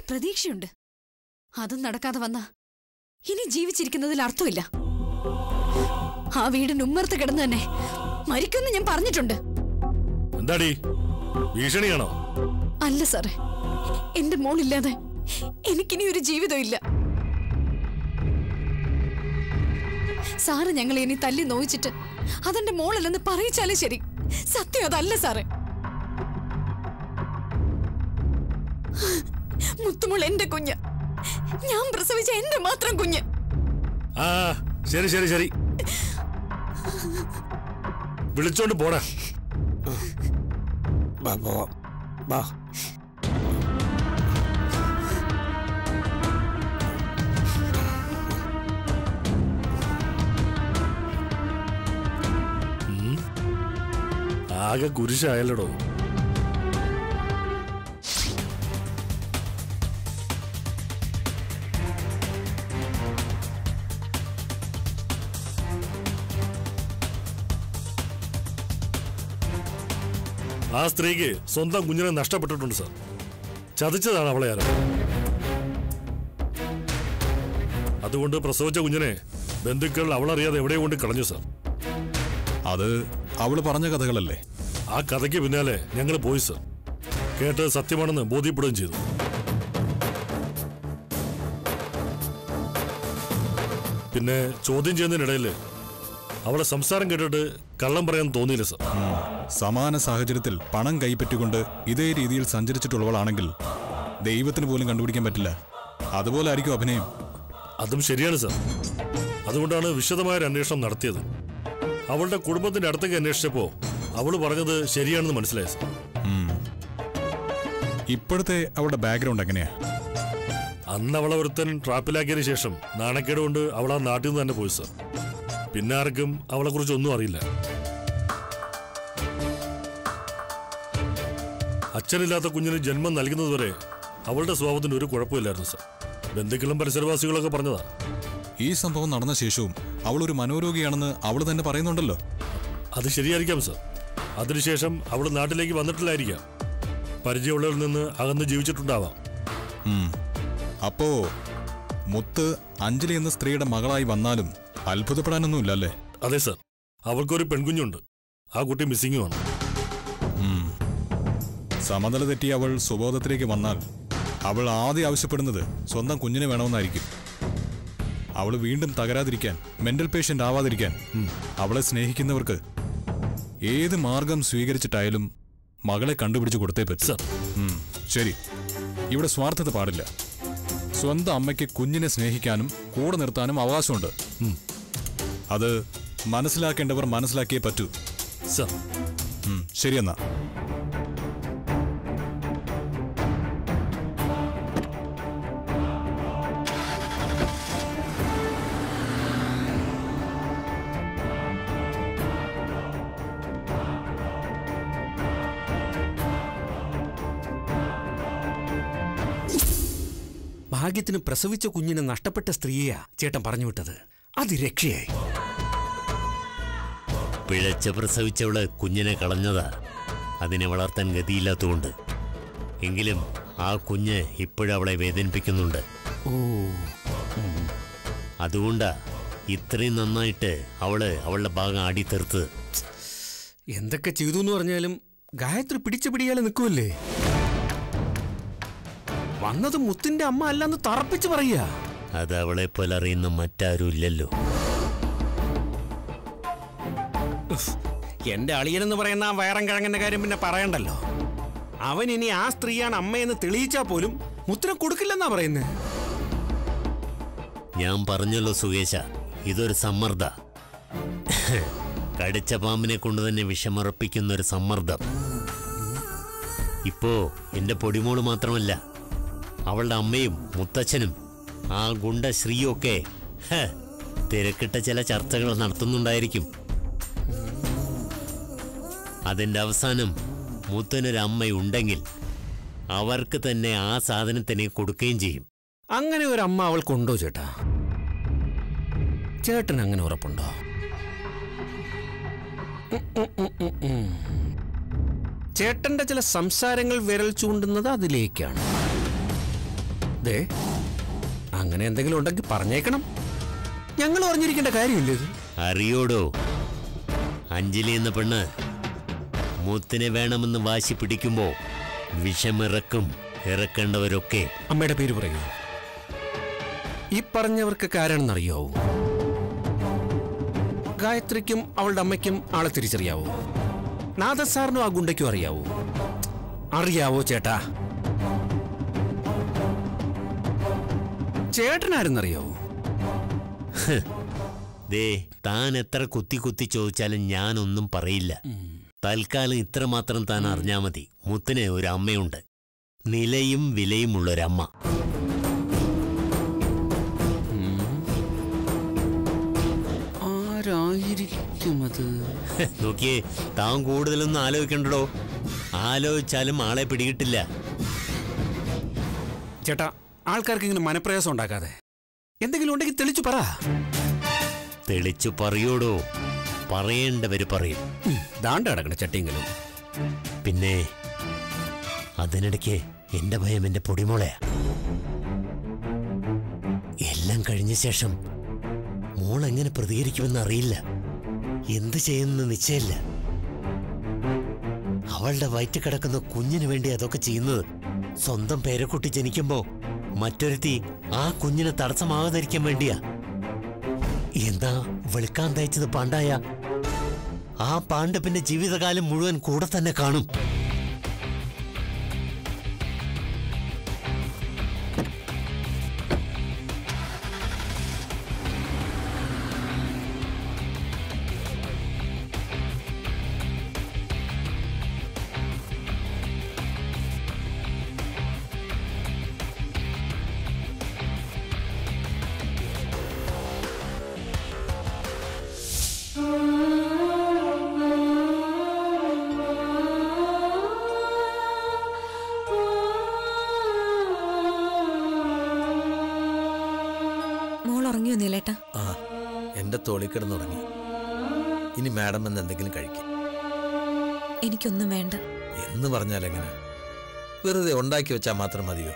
പ്രതീക്ഷയുണ്ട് അതും നടക്കാതെ വന്ന ഇനി ജീവിച്ചിരിക്കുന്നതിൽ അർത്ഥമില്ല ആ വീടിന് ഉമ്മർത്ത് കിടന്ന് തന്നെ മരിക്കുമെന്ന് ഞാൻ പറഞ്ഞിട്ടുണ്ട് എന്താടി ഭീഷണിയാണോ അല്ല സാറേ എന്റെ മോളില്ലാതെ എനിക്കിനി ഒരു ജീവിതമില്ല സാറ് ഞങ്ങൾ ഇനി തല്ലി നോയിച്ചിട്ട് അതെന്റെ മോളല്ലെന്ന് പറയിച്ചാലും ശരി സത്യം അതല്ല സാറേ മുത്തുമോൾ എന്റെ കുഞ്ഞ് ഞാൻ പ്രസവിച്ച എന്റെ മാത്രം കുഞ്ഞ് ആ ശരി ശരി ശരി വിളിച്ചോണ്ട് പോടാ വാ പോവാം വാ ആകെ കുരിശായല്ലടോ ആ സ്ത്രീക്ക് സ്വന്തം കുഞ്ഞിനെ നഷ്ടപ്പെട്ടിട്ടുണ്ട് സാർ ചതിച്ചതാണ് അവളെ ആരോ അതുകൊണ്ട് പ്രസവിച്ച കുഞ്ഞിനെ ബന്ധുക്കൾ അവളറിയാതെ എവിടെയോ കൊണ്ട് കളഞ്ഞു സാർ അത് അവള് പറഞ്ഞ കഥകളല്ലേ ആ കഥയ്ക്ക് പിന്നാലെ ഞങ്ങൾ പോയി സർ കേട്ട് സത്യമാണെന്ന് ബോധ്യപ്പെടുകയും ചെയ്തു പിന്നെ ചോദ്യം ചെയ്യുന്നതിനിടയിൽ അവളെ സംസാരം കേട്ടിട്ട് കള്ളം പറയാൻ തോന്നിയില്ല സർ സമാന സാഹചര്യത്തിൽ പണം കൈപ്പറ്റിക്കൊണ്ട് ഇതേ രീതിയിൽ സഞ്ചരിച്ചിട്ടുള്ളവളാണെങ്കിൽ ദൈവത്തിന് പോലും കണ്ടുപിടിക്കാൻ പറ്റില്ല അതുപോലെ ആയിരിക്കും അഭിനയം അതും ശരിയാണ് സർ അതുകൊണ്ടാണ് വിശദമായ ഒരു അന്വേഷണം നടത്തിയത് അവളുടെ കുടുംബത്തിന്റെ അടുത്തേക്ക് അന്വേഷിച്ചപ്പോൾ അവൾ പറഞ്ഞത് ശരിയാണെന്ന് മനസ്സിലായി സർ ഇപ്പോഴത്തെ അവളുടെ ബാക്ക്ഗ്രൗണ്ട് എങ്ങനെയാ അന്ന് അവളെ ഒരുത്തൻ ട്രാപ്പിലാക്കിയതിനു ശേഷം നാണക്കേട് കൊണ്ട് അവൾ ആ നാട്ടിൽ നിന്ന് തന്നെ പോയി സർ പിന്നെ ആർക്കും അവളെ കുറിച്ച് ഒന്നും അറിയില്ല അച്ഛനില്ലാത്ത കുഞ്ഞിന് ജന്മം നൽകുന്നതുവരെ അവളുടെ സ്വഭാവത്തിന് ഒരു കുഴപ്പമില്ലായിരുന്നു സർ ബന്ധുക്കളും പരിസരവാസികളൊക്കെ പറഞ്ഞതാ ഈ സംഭവം നടന്ന ശേഷവും അവൾ ഒരു മനോരോഗിയാണെന്ന് അവൾ തന്നെ പറയുന്നുണ്ടല്ലോ അത് ശരിയായിരിക്കാം സർ അതിനുശേഷം അവൾ നാട്ടിലേക്ക് വന്നിട്ടില്ലായിരിക്കാം പരിചയമുള്ളവരിൽ നിന്ന് അകന്ന് ജീവിച്ചിട്ടുണ്ടാവാം ഉം. അപ്പോ മുത്ത് അഞ്ജലി എന്ന സ്ത്രീയുടെ മകളായി വന്നാലും അത്ഭുതപ്പെടാനൊന്നുമില്ല അല്ലേ അതെ സർ അവൾക്കൊരു പെൺകുഞ്ഞുണ്ട് ആ കുട്ടി മിസ്സിങ്ങുമാണ് സമനില തെറ്റി അവൾ സുബോധത്തിലേക്ക് വന്നാൽ അവൾ ആദ്യം ആവശ്യപ്പെടുന്നത് സ്വന്തം കുഞ്ഞിനെ വേണമെന്നായിരിക്കും അവൾ വീണ്ടും തകരാതിരിക്കാൻ മെന്റൽ പേഷ്യന്റ് ആവാതിരിക്കാൻ അവളെ സ്നേഹിക്കുന്നവർക്ക് ഏത് മാർഗം സ്വീകരിച്ചിട്ടായാലും മകളെ കണ്ടുപിടിച്ച് കൊടുത്തേ പറ്റൂ സർ ഉം, ശരി ഇവിടെ സ്വാർത്ഥത പാടില്ല സ്വന്തം അമ്മയ്ക്ക് കുഞ്ഞിനെ സ്നേഹിക്കാനും കൂടെ നിർത്താനും അവകാശമുണ്ട് ഉം. അത് മനസ്സിലാക്കേണ്ടവർ മനസ്സിലാക്കിയേ പറ്റൂ സർ ഉം, ശരിയെന്നാ ഭാഗ്യത്തിന് പ്രസവിച്ച കുഞ്ഞിനെ നഷ്ടപ്പെട്ട സ്ത്രീയെയാ ചേട്ടൻ പറഞ്ഞു വിട്ടത് അത് രക്ഷയായി പിഴച്ച പ്രസവിച്ചവള് കുഞ്ഞിനെ കളഞ്ഞതാ അതിനെ വളർത്താൻ ഗതിയില്ലാത്തതുകൊണ്ട് എങ്കിലും ആ കുഞ്ഞ് ഇപ്പോഴവളെ വേദനിപ്പിക്കുന്നുണ്ട് ഓ അതുകൊണ്ടാ ഇത്രയും നന്നായിട്ട് അവള് അവളുടെ ഭാഗം ആടിത്തീർത്ത് എന്തൊക്കെ ചെയ്തു എന്ന് പറഞ്ഞാലും ഗായത്രി പിടിച്ച പിടിയാലെ നിൽക്കുമല്ലേ വന്നത് മുത്തിന്റെ അമ്മ അല്ലാന്ന് തറപ്പിച്ച് പറയാ അത് അവളെ പോലെ അറിയുന്ന മറ്റാരും ഇല്ലല്ലോ എന്റെ അളിയനെന്ന് പറയുന്ന ആ വയറം കിഴങ്ങന്റെ കാര്യം പിന്നെ പറയണ്ടല്ലോ അവൻ ഇനി ആ സ്ത്രീയാണ് അമ്മയെന്ന് തെളിയിച്ചാൽ പോലും മുത്തിനെ കൊടുക്കില്ലെന്നാ പറയുന്നത് ഞാൻ പറഞ്ഞല്ലോ സുകേശ ഇതൊരു സമ്മർദ്ദ കടിച്ച പാമ്പിനെ കൊണ്ട് തന്നെ വിഷമറപ്പിക്കുന്ന ഒരു സമ്മർദ്ദം ഇപ്പോ എന്റെ പൊടിമോള് മാത്രമല്ല അവളുടെ അമ്മയും മുത്തച്ഛനും ആ ഗുണ്ട ശ്രീയൊക്കെ ഹ, തിരക്കിട്ട ചില ചർച്ചകൾ നടത്തുന്നുണ്ടായിരിക്കും അതിന്റെ അവസാനം മുത്തനൊരമ്മയുണ്ടെങ്കിൽ അവർക്ക് തന്നെ ആ സാധനത്തിനെ കൊടുക്കുകയും ചെയ്യും അങ്ങനെ ഒരു അമ്മ അവൾക്കുണ്ടോ ചേട്ടാ ചേട്ടൻ അങ്ങനെ ഉറപ്പുണ്ടോ ഉം, ഉം, ഉം, ഉം, ഉം. ചേട്ടന്റെ ചില സംസാരങ്ങൾ വിരൽ ചൂണ്ടുന്നത് അതിലേക്കാണ് ദേ അങ്ങനെ എന്തെങ്കിലും ഉണ്ടെങ്കിൽ പറഞ്ഞേക്കണം ഞങ്ങൾ അറിഞ്ഞിരിക്കേണ്ട കാര്യമില്ല ഇത് അറിയോടോ അഞ്ജലി എന്ന പെണ്ണ് മുത്തിനെ വേണമെന്ന് വാശി പിടിക്കുമ്പോ വിഷമിറക്കും ഇറക്കേണ്ടവരൊക്കെ അമ്മയുടെ പേര് പറയൂ ഈ പറഞ്ഞവർക്കൊക്കെ ആരാണെന്നറിയാവോ ഗായത്രിക്കും അവളുടെ അമ്മയ്ക്കും ആളെ തിരിച്ചറിയാവോ നാദസാറിനും ആ ഗുണ്ടയ്ക്കും അറിയാവോ അറിയാവോ ചേട്ടാ ചേട്ടനാരെന്നറിയാവോ ദേ താൻ എത്ര കുത്തി കുത്തി ചോദിച്ചാലും ഞാനൊന്നും പറയില്ല തൽക്കാലം ഇത്രമാത്രം താൻ അറിഞ്ഞാ മതി മുത്തിന് ഒരു അമ്മയുണ്ട് നിലയും വിലയുമുള്ളൊരമ്മ ആരായിരിക്കും അത് നോക്കിയേ താൻ കൂടുതലൊന്നും ആലോചിക്കണ്ടടോ ആലോചിച്ചാലും ആളെ പിടികിട്ടില്ല ചേട്ടാ ആൾക്കാർക്ക് ഇങ്ങനെ മനപ്രയാസം ഉണ്ടാക്കാതെ എന്തെങ്കിലും ഉണ്ടെങ്കിൽ തെളിച്ചു പറ തെളിച്ചു പറയോടോ പറയേണ്ടവര് പറയും ഉം, ദാണ്ട കിടക്കണ ചട്ടിയെങ്കിലും പിന്നെ അതിനിടയ്ക്ക് എന്റെ ഭയം എന്റെ പൊടിമോളയാ എല്ലാം കഴിഞ്ഞ ശേഷം മോൾ എങ്ങനെ പ്രതികരിക്കുമെന്ന് അറിയില്ല എന്ത് ചെയ്യുന്ന നിശ്ചയമില്ല അവളുടെ വയറ്റിൽ കിടക്കുന്ന കുഞ്ഞിന് വേണ്ടി അതൊക്കെ ചെയ്യുന്നത് സ്വന്തം പേരക്കുട്ടി ജനിക്കുമ്പോ മറ്റൊരുത്തി ആ കുഞ്ഞിന് തടസ്സമാകാതിരിക്കാൻ വേണ്ടിയാ എന്താ വെളുക്കാൻ തയ്ച്ചത് പാണ്ടായ ആ പാണ്ഡ് പിന്നെ ജീവിതകാലം മുഴുവൻ കൂടെ തന്നെ കാണും മോൾ ഉറങ്ങിയോ നീലേട്ടാ ആ എന്റെ തോളിൽ കിടന്നുറങ്ങി ഇനി മാഡം എന്ന് എന്തെങ്കിലും കഴിക്കും എനിക്കൊന്നും വേണ്ട എന്ന് പറഞ്ഞാൽ എങ്ങനെ വെറുതെ ഉണ്ടാക്കി വെച്ചാൽ മാത്രം മതിയോ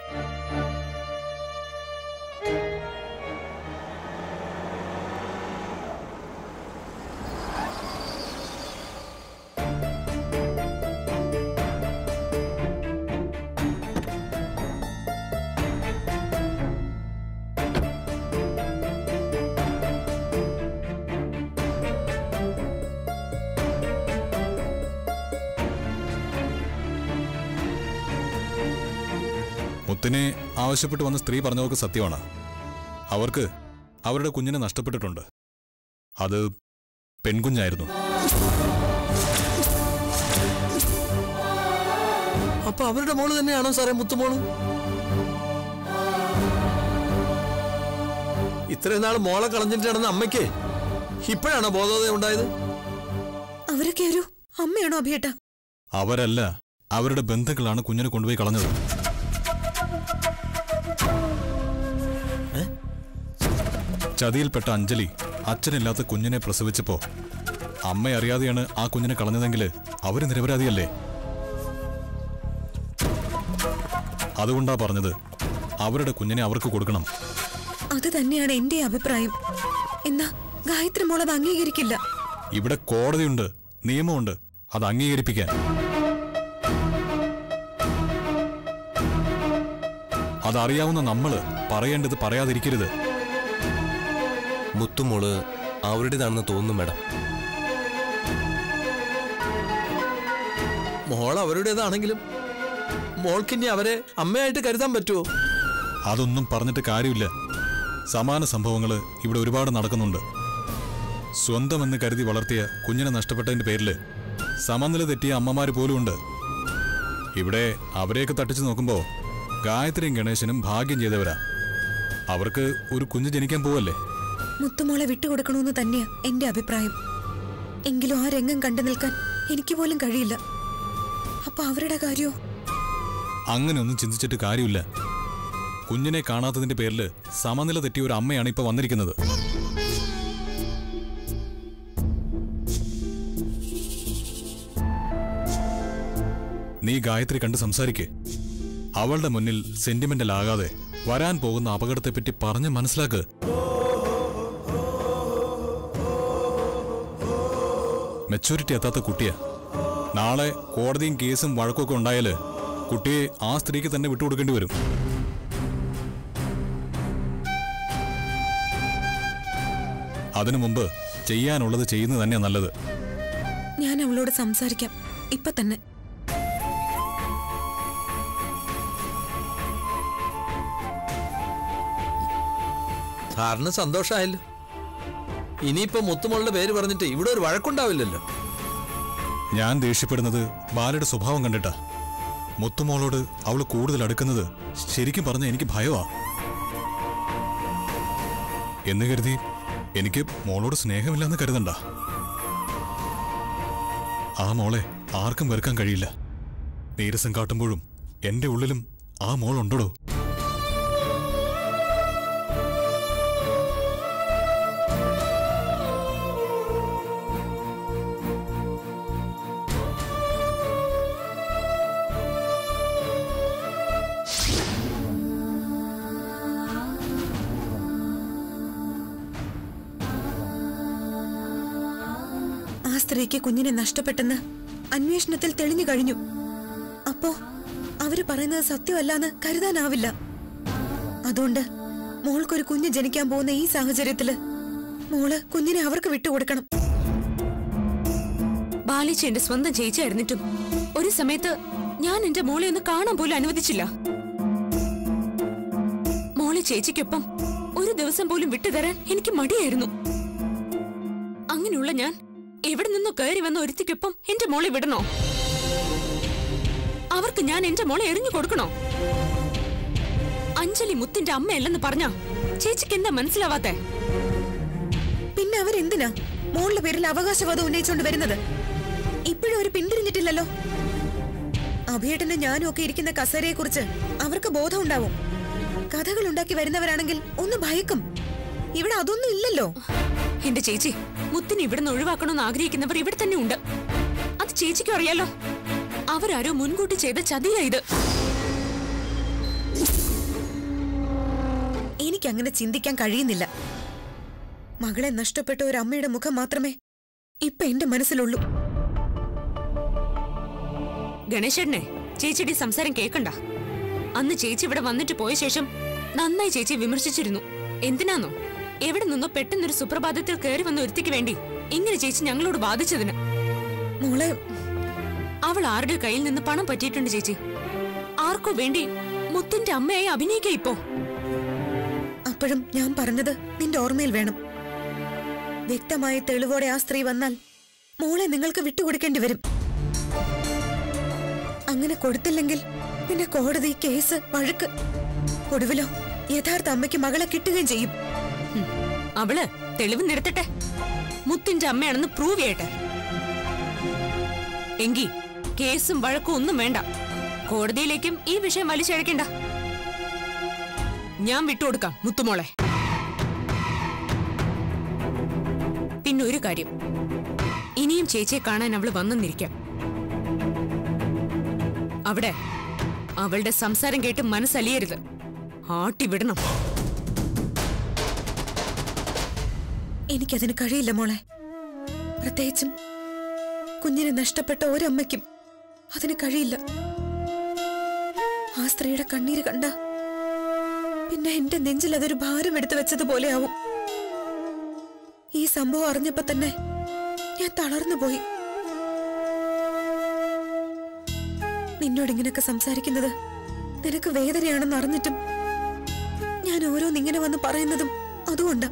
മുത്തിനെ ആവശ്യപ്പെട്ട് വന്ന സ്ത്രീ പറഞ്ഞതൊക്കെ സത്യമാണ് അവർക്ക് അവരുടെ കുഞ്ഞിനെ നഷ്ടപ്പെട്ടിട്ടുണ്ട് അത് പെൺകുഞ്ഞായിരുന്നു അപ്പൊ അവരുടെ മോള് തന്നെയാണോ സാറേ മുത്തുമോള് ഇത്രയും നാൾ മോളെ കളഞ്ഞിട്ട് നടന്ന അമ്മയ്ക്ക് ഇപ്പോഴാണോ ബോധോദയം ഉണ്ടായത് അവരൊക്കെ ഒരു അമ്മയാണോ അഭിയേട്ടാ അവരല്ല അവരുടെ ബന്ധുക്കളാണ് കുഞ്ഞിനെ കൊണ്ടുപോയി കളഞ്ഞത് ചതിയിൽപ്പെട്ട അഞ്ജലി അച്ഛനില്ലാത്ത കുഞ്ഞിനെ പ്രസവിച്ചപ്പോ അമ്മ അറിയാതെയാണ് ആ കുഞ്ഞിനെ കളഞ്ഞതെങ്കിൽ അവര് നിരപരാധിയല്ലേ അതുകൊണ്ടാ പറഞ്ഞത് അവരുടെ കുഞ്ഞിനെ അവർക്ക് കൊടുക്കണം അത് തന്നെയാണ് എന്റെ അഭിപ്രായം എന്നാ ഗായത്രി മോൾ അത് അംഗീകരിക്കില്ല ഇവിടെ കോടതിയുണ്ട് നിയമമുണ്ട് അത് അംഗീകരിപ്പിക്കാൻ അതറിയാവുന്ന നമ്മള് പറയേണ്ടത് പറയാതിരിക്കരുത് മുത്തുമോള് അവരുടേതാണെന്ന് തോന്നുന്നു മാഡം മോൾ അവരുടേതാണെങ്കിലും മോൾക്കിനി അവരെ അമ്മയായിട്ട് കരുതാൻ പറ്റുമോ അതൊന്നും പറഞ്ഞിട്ട് കാര്യമില്ല സമാന സംഭവങ്ങൾ ഇവിടെ ഒരുപാട് നടക്കുന്നുണ്ട് സ്വന്തമെന്ന് കരുതി വളർത്തിയ കുഞ്ഞിനെ നഷ്ടപ്പെട്ടതിന്റെ പേരില് സമനില തെറ്റിയ അമ്മമാര് പോലും ഉണ്ട് ഇവിടെ അവരെയൊക്കെ തട്ടിച്ചു നോക്കുമ്പോ ഗായത്രിയും ഗണേശനും ഭാഗ്യം ചെയ്തവരാ അവർക്ക് ഒരു കുഞ്ഞ് ജനിക്കാൻ പോവല്ലേ മുത്തുമോളെ വിട്ടുകൊടുക്കണമെന്ന് തന്നെയാ എന്റെ അഭിപ്രായം എങ്കിലും ആ രംഗം കണ്ടു നിൽക്കാൻ എനിക്ക് പോലും കഴിയില്ല അപ്പൊ അവരുടെ കാര്യോ അങ്ങനെയൊന്നും ചിന്തിച്ചിട്ട് കാര്യമില്ല കുഞ്ഞിനെ കാണാത്തതിന്റെ പേരിൽ സമനില തെറ്റിയ ഒരു അമ്മയാണ് ഇപ്പൊ വന്നിരിക്കുന്നത് നീ ഗായത്രി കണ്ട് സംസാരിക്ക് അവളുടെ മുന്നിൽ സെന്റിമെന്റൽ ആകാതെ വരാൻ പോകുന്ന അപകടത്തെപ്പറ്റി പറഞ്ഞ് മനസ്സിലാക്ക് മെച്ചൂരിറ്റി എത്താത്ത കുട്ടിയാ നാളെ കോടതിയും കേസും വഴക്കൊക്കെ ഉണ്ടായാല് കുട്ടിയെ ആ സ്ത്രീക്ക് തന്നെ വിട്ടുകൊടുക്കേണ്ടി വരും അതിനു മുമ്പ് ചെയ്യാനുള്ളത് ചെയ്യുന്നത് തന്നെയാ നല്ലത് ഞാൻ അവളോട് സംസാരിക്കാം ഇപ്പൊ തന്നെ സാറിന് സന്തോഷമായല്ലോ ഇനിയിപ്പോ മുത്തുമോളുടെ പേര് പറഞ്ഞിട്ട് ഇവിടെ ഒരു വഴക്കുണ്ടാവില്ലല്ലോ ഞാൻ ദേഷ്യപ്പെടുന്നത് ബാലയുടെ സ്വഭാവം കണ്ടിട്ടാ മുത്തുമോളോട് അവള് കൂടുതൽ അടുക്കുന്നത് ശരിക്കും പറഞ്ഞ എനിക്ക് ഭയമാ എന്ന് കരുതി എനിക്ക് മോളോട് സ്നേഹമില്ലെന്ന് കരുതണ്ട ആ മോളെ ആർക്കും വെറുക്കാൻ കഴിയില്ല നീരസം കാട്ടുമ്പോഴും എന്റെ ഉള്ളിലും ആ മോളുണ്ടോ ആ സ്ത്രീക്ക് കുഞ്ഞിനെ നഷ്ടപ്പെട്ടെന്ന് അന്വേഷണത്തിൽ തെളിഞ്ഞു കഴിഞ്ഞു അപ്പോ അവര് പറയുന്നത് സത്യമല്ലാന്ന് കരുതാനാവില്ല അതുകൊണ്ട് മോൾക്കൊരു കുഞ്ഞ് ജനിക്കാൻ പോകുന്ന ഈ സാഹചര്യത്തില് മോള് കുഞ്ഞിനെ അവർക്ക് വിട്ടുകൊടുക്കണം ബാലിച്ച എന്റെ സ്വന്തം ചേച്ചിയായിരുന്നിട്ടും ഒരു സമയത്ത് ഞാൻ എന്റെ മോളെ ഒന്ന് കാണാൻ പോലും അനുവദിച്ചില്ല മോളെ ചേച്ചിക്കൊപ്പം ഒരു ദിവസം പോലും വിട്ടുതരാൻ എനിക്ക് മടിയായിരുന്നു അങ്ങനെയുള്ള ഞാൻ എവിടെ നിന്നോ കയറി വന്ന ഒരുത്തിക്കൊപ്പം എന്റെ മോളെ വിടണോ അവർക്ക് ഞാൻ എന്റെ മോളെ എറിഞ്ഞു കൊടുക്കണോ അഞ്ജലി മുത്തിന്റെ അമ്മയല്ലെന്ന് പറഞ്ഞ ചേച്ചിക്ക് എന്താ മനസ്സിലാവാത്തെ പിന്നെ അവരെന്തിനാ മോളുടെ പേരിൽ അവകാശവാദം ഉന്നയിച്ചുകൊണ്ട് വരുന്നത് ഇപ്പോഴും അവർ പിന്തിരിഞ്ഞിട്ടില്ലല്ലോ അഭിയേട്ടനും ഞാനും ഒക്കെ ഇരിക്കുന്ന കസേരയെ കുറിച്ച് അവർക്ക് ബോധം ഉണ്ടാവും കഥകൾ ഉണ്ടാക്കി വരുന്നവരാണെങ്കിൽ ഒന്ന് ഭയക്കും ഇവിടെ അതൊന്നും ഇല്ലല്ലോ എന്റെ ചേച്ചി മുത്തിനെ ഇവിടുന്ന് ഒഴിവാക്കണമെന്ന് ആഗ്രഹിക്കുന്നവർ ഇവിടെ തന്നെ ഉണ്ട് അത് ചേച്ചിക്കും അറിയാലോ അവരാരോ മുൻകൂട്ടി ചെയ്ത ചതിയാ ഇത് എനിക്ക് അങ്ങനെ ചിന്തിക്കാൻ കഴിയുന്നില്ല മകളെ നഷ്ടപ്പെട്ട ഒരു അമ്മയുടെ മുഖം മാത്രമേ ഇപ്പൊ എന്റെ മനസ്സിലുള്ളൂ ഗണേശനെ ചേച്ചിയുടെ ഈ സംസാരം കേൾക്കണ്ട അന്ന് ചേച്ചി ഇവിടെ വന്നിട്ട് പോയ ശേഷം നന്നായി ചേച്ചി വിമർശിച്ചിരുന്നു എന്തിനാന്നോ എവിടെ നിന്നോ പെട്ടെന്നൊരു സുപ്രഭാതത്തിൽ കയറി വന്ന ഒരുത്തിക്ക് വേണ്ടി ഇങ്ങനെ ചേച്ചി ഞങ്ങളോട് ബാധിച്ചതിന് മോളെ അവൾ ആരുടെ കയ്യിൽ നിന്ന് പണം പറ്റിയിട്ടുണ്ട് ചേച്ചി ആർക്കോ വേണ്ടി മുത്തിന്റെ അമ്മയായി അഭിനയിക്ക ഇപ്പോ അപ്പോഴും ഞാൻ പറഞ്ഞത് നിന്റെ ഓർമ്മയിൽ വേണം വ്യക്തമായ തെളിവോടെ ആ സ്ത്രീ വന്നാൽ മോളെ നിങ്ങൾക്ക് വിട്ടുകൊടുക്കേണ്ടി വരും അങ്ങനെ കൊടുത്തില്ലെങ്കിൽ പിന്നെ കോടതി കേസ് വഴക്ക് ഒടുവിലോ യഥാർത്ഥ അമ്മയ്ക്ക് മകളെ കിട്ടുകയും ചെയ്യും ഹും, അവള് തെളിവ് നിരത്തട്ടെ മുത്തിന്റെ അമ്മയാണെന്ന് പ്രൂവ് ചെയ്യട്ടെ എങ്കി കേസും വഴക്കും ഒന്നും വേണ്ട കോടതിയിലേക്കും ഈ വിഷയം വലിച്ചഴക്കണ്ട ഞാൻ വിട്ടുകൊടുക്കാം മുത്തുമോളെ പിന്നെ ഒരു കാര്യം ഇനിയും ചേച്ചിയെ കാണാൻ അവള് വന്നെന്നിരിക്കാം അവിടെ അവളുടെ സംസാരം കേട്ട് മനസ്സലിയരുത് ആട്ടി വിടണം എനിക്കതിന് കഴിയില്ല മോളെ പ്രത്യേകിച്ചും കുഞ്ഞിനെ നഷ്ടപ്പെട്ട ഒരമ്മയ്ക്കും അതിന് കഴിയില്ല ആ സ്ത്രീയുടെ കണ്ണീര് കണ്ട പിന്നെ എന്റെ നെഞ്ചിൽ അതൊരു ഭാരം എടുത്തു വെച്ചതുപോലെയാവും ഈ സംഭവം അറിഞ്ഞപ്പോ തന്നെ ഞാൻ തളർന്നു പോയി നിന്നോട് ഇങ്ങനെയൊക്കെ സംസാരിക്കുന്നത് നിനക്ക് വേദനയാണെന്ന് അറിഞ്ഞിട്ടും ഞാൻ ഓരോന്നിങ്ങനെ വന്ന് പറയുന്നതും അതുകൊണ്ടാ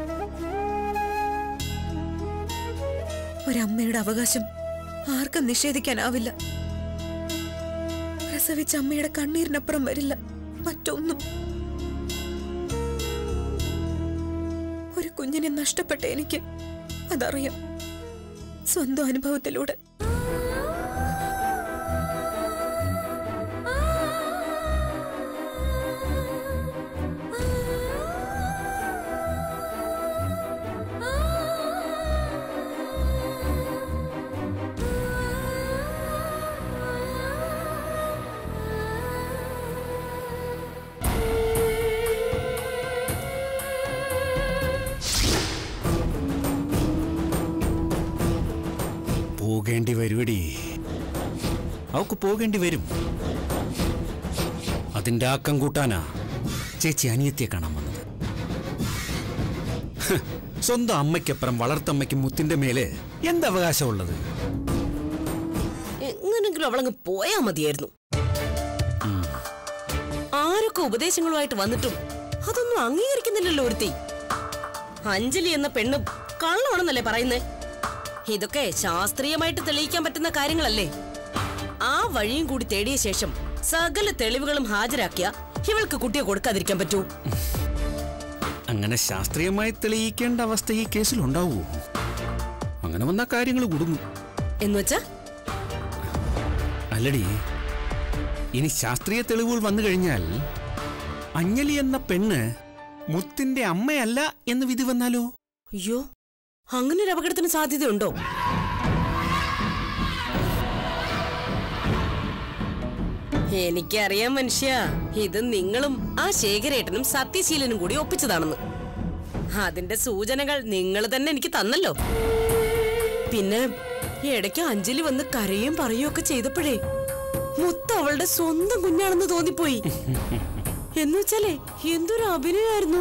ഒരമ്മയുടെ അവകാശം ആർക്കും നിഷേധിക്കാനാവില്ല പ്രസവിച്ച അമ്മയുടെ കണ്ണീരിനപ്പുറം വരില്ല മറ്റൊന്നും ഒരു കുഞ്ഞിനെ നഷ്ടപ്പെട്ട എനിക്ക് അതറിയാം സ്വന്തം അനുഭവത്തിലൂടെ പോകേണ്ടി വരുവടി അവക്ക് പോകേണ്ടി വരും അതിന്റെ ആക്കം കൂട്ടാനാ ചേച്ചി അനിയത്തിയെ കാണാൻ വന്നത് ഹ്, സ്വന്തം അമ്മയ്ക്കപ്പുറം വളർത്തമ്മയ്ക്ക് മുത്തിന്റെ മേലെ എന്ത് അവകാശമുള്ളത് എങ്ങനെങ്കിലും അവളങ്ങ് പോയാ മതിയായിരുന്നു ആരൊക്കെ ഉപദേശങ്ങളുമായിട്ട് വന്നിട്ടും അതൊന്നും അംഗീകരിക്കുന്നില്ലല്ലോ ഒരുത്തി അഞ്ജലി എന്ന പെണ്ണ് കള്ളമാണെന്നല്ലേ പറയുന്നേ ഇതൊക്കെ ശാസ്ത്രീയമായിട്ട് തെളിയിക്കാൻ പറ്റുന്ന കാര്യങ്ങളല്ലേ ആ വഴിയും കൂടി തേടിയ ശേഷം സകല തെളിവുകളും ഹാജരാക്കിയ ഇവൾക്ക് കുട്ടിയെ കൊടുക്കാതിരിക്കാൻ പറ്റൂ അങ്ങനെ ശാസ്ത്രീയമായി തെളിയിക്കേണ്ട അവസ്ഥ ഈ കേസിൽ ഉണ്ടാവുമോ അങ്ങനെ വന്ന കാര്യങ്ങൾ കുടുങ്ങും എന്നുവെച്ചാ അല്ലടി ഇനി ശാസ്ത്രീയ തെളിവുകൾ വന്നു കഴിഞ്ഞാൽ അഞ്ജലി എന്ന പെണ്ണ് മുത്തിന്റെ അമ്മയല്ല എന്ന് വിധി വന്നാലോ അയ്യോ അങ്ങനെ ഒരു അപകടത്തിന് സാധ്യതയുണ്ടോ എനിക്കറിയാം മനുഷ്യ ഇത് നിങ്ങളും ആ ശേഖരേട്ടനും സത്യശീലനും കൂടി ഒപ്പിച്ചതാണെന്ന് അതിന്റെ സൂചനകൾ നിങ്ങൾ തന്നെ എനിക്ക് തന്നല്ലോ പിന്നെ ഇടയ്ക്ക് അഞ്ജലി വന്ന് കരയും പറയുകയും ഒക്കെ ചെയ്തപ്പോഴേ മുത്ത് അവളുടെ സ്വന്തം കുഞ്ഞാണെന്ന് തോന്നിപ്പോയി എന്നുവെച്ചാലേ എന്തൊരു അഭിനയമായിരുന്നു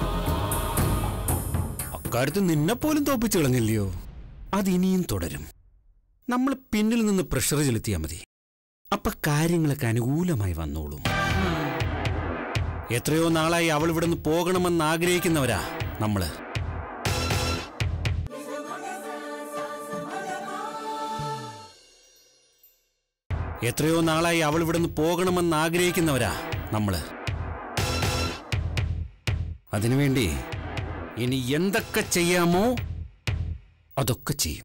അക്കാര്യത്തിൽ നിന്നെ പോലും തോപ്പിച്ചു കളഞ്ഞില്ലയോ അതിനിയും തുടരും നമ്മൾ പിന്നിൽ നിന്ന് പ്രഷർ ചെലുത്തിയാൽ മതി അപ്പൊ കാര്യങ്ങളൊക്കെ അനുകൂലമായി വന്നോളും എത്രയോ നാളായി അവൾ ഇവിടെ നിന്ന് പോകണമെന്ന് ആഗ്രഹിക്കുന്നവരാ നമ്മള് എത്രയോ നാളായി അവൾ ഇവിടെ നിന്ന് പോകണമെന്ന് ആഗ്രഹിക്കുന്നവരാ നമ്മള് അതിനുവേണ്ടി ഇനി എന്തൊക്കെ ചെയ്യാമോ അതൊക്കെ ചെയ്യും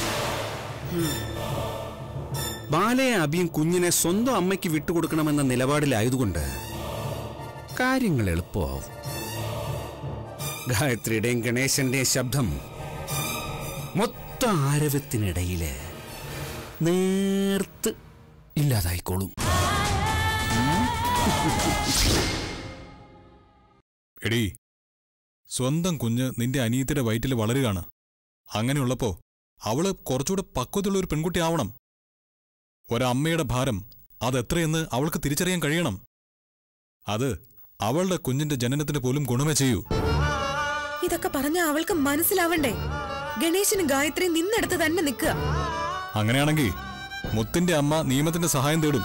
ബാലയെ അബിയും കുഞ്ഞിനെ സ്വന്തം അമ്മയ്ക്ക് വിട്ടുകൊടുക്കണമെന്ന നിലപാടിലായതുകൊണ്ട് കാര്യങ്ങൾ എളുപ്പമാവും ഗായത്രിയുടെയും ഗണേശന്റെയും ശബ്ദം മൊത്തം ആരവത്തിനിടയില് നേർത്ത് ഇല്ലാതായിക്കോളും എടീ സ്വന്തം കുഞ്ഞ് നിന്റെ അനിയത്തിയുടെ വയറ്റിൽ വളരുകയാണ് അങ്ങനെയുള്ളപ്പോ അവള് കുറച്ചുകൂടെ പക്വതയുള്ള ഒരു പെൺകുട്ടി ആവണം ഒരമ്മയുടെ ഭാരം അതെത്രയെന്ന് അവൾക്ക് തിരിച്ചറിയാൻ കഴിയണം അത് അവളുടെ കുഞ്ഞിന്റെ ജനനത്തിന് പോലും ഗുണമേ ചെയ്യൂ ഇതൊക്കെ പറഞ്ഞ അവൾക്ക് മനസ്സിലാവണ്ടേ ഗണേശന് ഗായത്രി നിന്നെടുത്ത് തന്നെ നിൽക്കുക അങ്ങനെയാണെങ്കിൽ മുത്തിന്റെ അമ്മ നിയമത്തിന്റെ സഹായം തേടും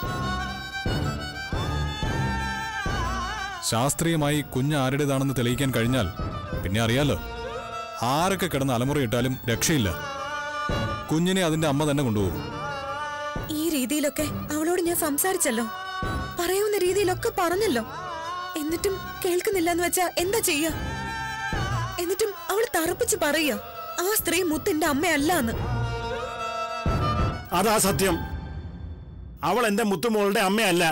ശാസ്ത്രീയമായി കുഞ്ഞ് ആരുടേതാണെന്ന് തെളിയിക്കാൻ കഴിഞ്ഞാൽ പിന്നെ അറിയാലോ ആരൊക്കെ കിടന്ന് അലമുറയിട്ടാലും രക്ഷയില്ല കുഞ്ഞിനെ അതിന്റെ അമ്മ തന്നെ കൊണ്ടുപോകും ഈ രീതിയിലൊക്കെ അവളോട് ഞാൻ സംസാരിച്ചല്ലോ പറയാവുന്ന രീതിയിലൊക്കെ പറഞ്ഞല്ലോ എന്നിട്ടും കേൾക്കുന്നില്ല എന്ന് വെച്ചാ എന്താ ചെയ്യ എന്നിട്ടും അവൾ തറപ്പിച്ച് പറയുക ആ സ്ത്രീ മുത്തിന്റെ അമ്മയല്ല എന്ന് അതാ സത്യം അവൾ എന്റെ മുത്തുമോളുടെ അമ്മയല്ല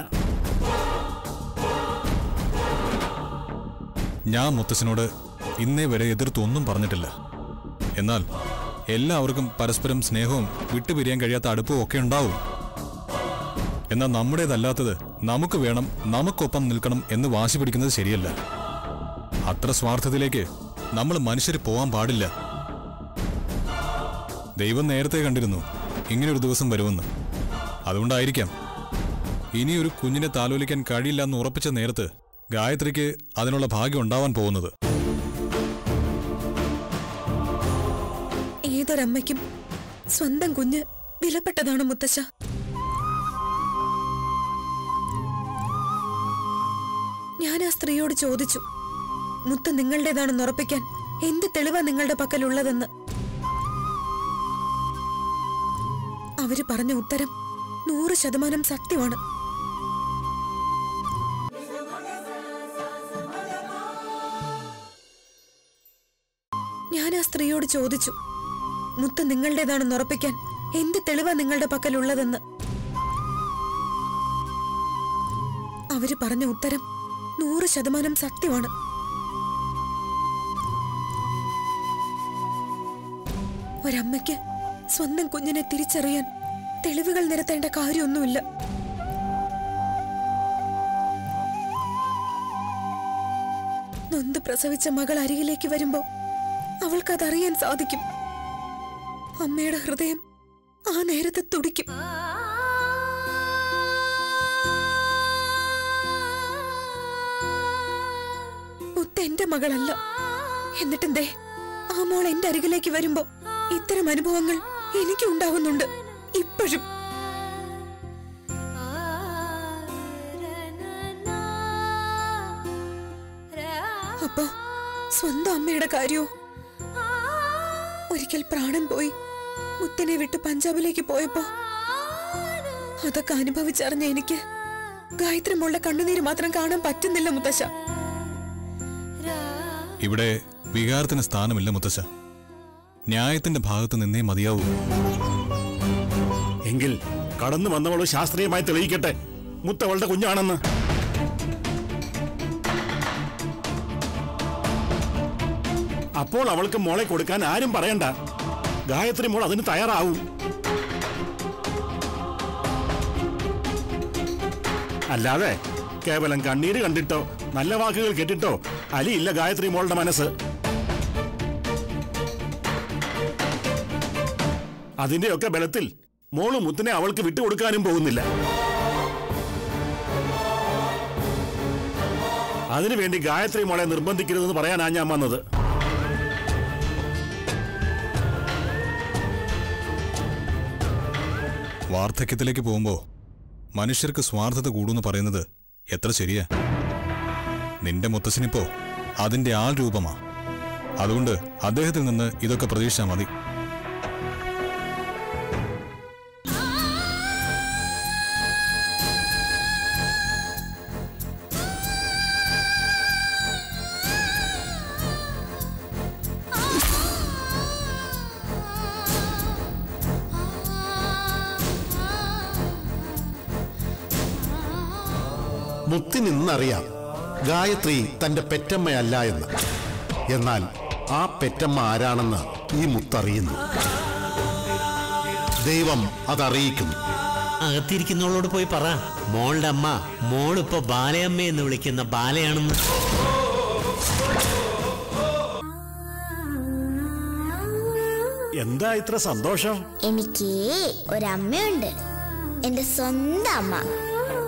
ഞാൻ മുത്തശ്ശനോട് ഇന്നേ വരെ എതിർത്തൊന്നും പറഞ്ഞിട്ടില്ല എന്നാൽ എല്ലാവർക്കും പരസ്പരം സ്നേഹവും വിട്ടുപിരിയാൻ കഴിയാത്ത അടുപ്പവും ഒക്കെ ഉണ്ടാവും എന്നാൽ നമ്മുടേതല്ലാത്തത് നമുക്ക് വേണം നമുക്കൊപ്പം നിൽക്കണം എന്ന് വാശി പിടിക്കുന്നത് ശരിയല്ല അത്ര സ്വാർത്ഥത്തിലേക്ക് നമ്മൾ മനുഷ്യർ പോവാൻ പാടില്ല ദൈവം നേരത്തെ കണ്ടിരുന്നു ഇങ്ങനൊരു ദിവസം വരുമെന്ന് അതുകൊണ്ടായിരിക്കാം ഇനിയൊരു കുഞ്ഞിനെ താലോലിക്കാൻ കഴിയില്ല എന്ന് ഉറപ്പിച്ച നേരത്ത് ഗായത്രിക്ക് അതിനുള്ള ഭാഗ്യം ഉണ്ടാവാൻ പോകുന്നത് ഏതൊരമ്മയ്ക്കും സ്വന്തം കുഞ്ഞ് വിലപ്പെട്ടതാണ് മുത്തശ്ശ ഞാൻ ആ സ്ത്രീയോട് ചോദിച്ചു മുത്ത് നിങ്ങളുടേതാണെന്ന് ഉറപ്പിക്കാൻ എന്ത് തെളിവാ നിങ്ങളുടെ പക്കലുള്ളതെന്ന് അവര് പറഞ്ഞ ഉത്തരം നൂറ് ശതമാനം സത്യമാണ് ഞാൻ ആ സ്ത്രീയോട് ചോദിച്ചു മുത്ത് നിങ്ങളുടേതാണെന്ന് ഉറപ്പിക്കാൻ എന്ത് തെളിവാ നിങ്ങളുടെ പക്കലുള്ളതെന്ന് അവര് പറഞ്ഞ ഉത്തരം നൂറ് ശതമാനം സത്യമാണ് ഒരമ്മയ്ക്ക് സ്വന്തം കുഞ്ഞിനെ തിരിച്ചറിയാൻ തെളിവുകൾ നിരത്തേണ്ട കാര്യമൊന്നുമില്ല നൊന്ത് പ്രസവിച്ച മകൾ അരികിലേക്ക് വരുമ്പോ അവൾക്കതറിയാൻ സാധിക്കും അമ്മയുടെ ഹൃദയം ആ നേരത്തെ തുടിക്കും മുത്ത എന്റെ മകളല്ല എന്നിട്ടെന്തേ ആ മോൾ എന്റെ അരികിലേക്ക് വരുമ്പോ ഇത്തരം അനുഭവങ്ങൾ എനിക്കും ഉണ്ടാവുന്നുണ്ട് ഇപ്പോഴും അപ്പോ സ്വന്തം അമ്മയുടെ കാര്യോ ഒരിക്കൽ പ്രാണൻ പോയി മുത്തനെ വിട്ട് പഞ്ചാബിലേക്ക് പോയപ്പോ അതൊക്കെ അനുഭവിച്ചറിഞ്ഞ എനിക്ക് ഗായത്രി മോളുടെ കണ്ണുനീര് മാത്രം കാണാൻ പറ്റുന്നില്ല മുത്തശ്ശ ഇവിടെ വികാരത്തിന് സ്ഥാനമില്ല മുത്തശ്ശ ന്യായത്തിന്റെ ഭാഗത്ത് നിന്നേ മതിയാവൂ എങ്കിൽ കടന്നു വന്നവള് ശാസ്ത്രീയമായി തെളിയിക്കട്ടെ മുത്തവളുടെ കുഞ്ഞാണെന്ന് അപ്പോൾ അവൾക്ക് മോളെ കൊടുക്കാൻ ആരും പറയണ്ട ഗായത്രി മോൾ അതിന് തയ്യാറാവും അല്ലാതെ കേവലം കണ്ണീര് കണ്ടിട്ടോ നല്ല വാക്കുകൾ കേട്ടിട്ടോ അലിയില്ല ഗായത്രി മോളുടെ മനസ്സ് അതിന്റെയൊക്കെ ബലത്തിൽ മോള് മുത്തിനെ അവൾക്ക് വിട്ടുകൊടുക്കാനും പോകുന്നില്ല അതിനുവേണ്ടി ഗായത്രി മോളെ നിർബന്ധിക്കരുതെന്ന് പറയാനാ ഞാൻ വന്നത് വാർദ്ധക്യത്തിലേക്ക് പോകുമ്പോ മനുഷ്യർക്ക് സ്വാർത്ഥത കൂടുമെന്ന് പറയുന്നത് എത്ര ശരിയാ നിന്റെ മുത്തശ്ശനിപ്പോ അതിന്റെ ആൾ രൂപമാ അതുകൊണ്ട് അദ്ദേഹത്തിൽ നിന്ന് ഇതൊക്കെ പ്രതീക്ഷിച്ചാൽ മതി മുത്തിനിന്നറിയാം ഗായത്രി തന്റെ പെറ്റമ്മയല്ല എന്ന് എന്നാൽ ആ പെറ്റമ്മ ആരാണെന്ന് ഈ മുത്തറിയുന്നു ദൈവം അതറിയിക്കുന്നു അകത്തിരിക്കുന്നവളോട് പോയി പറ മോളുടെ അമ്മ മോളിപ്പോ ബാലയമ്മ എന്ന് വിളിക്കുന്ന ബാലയാണെന്ന് എന്താ ഇത്ര സന്തോഷം എനിക്ക് ഒരമ്മയുണ്ട് എന്റെ സ്വന്തം അമ്മ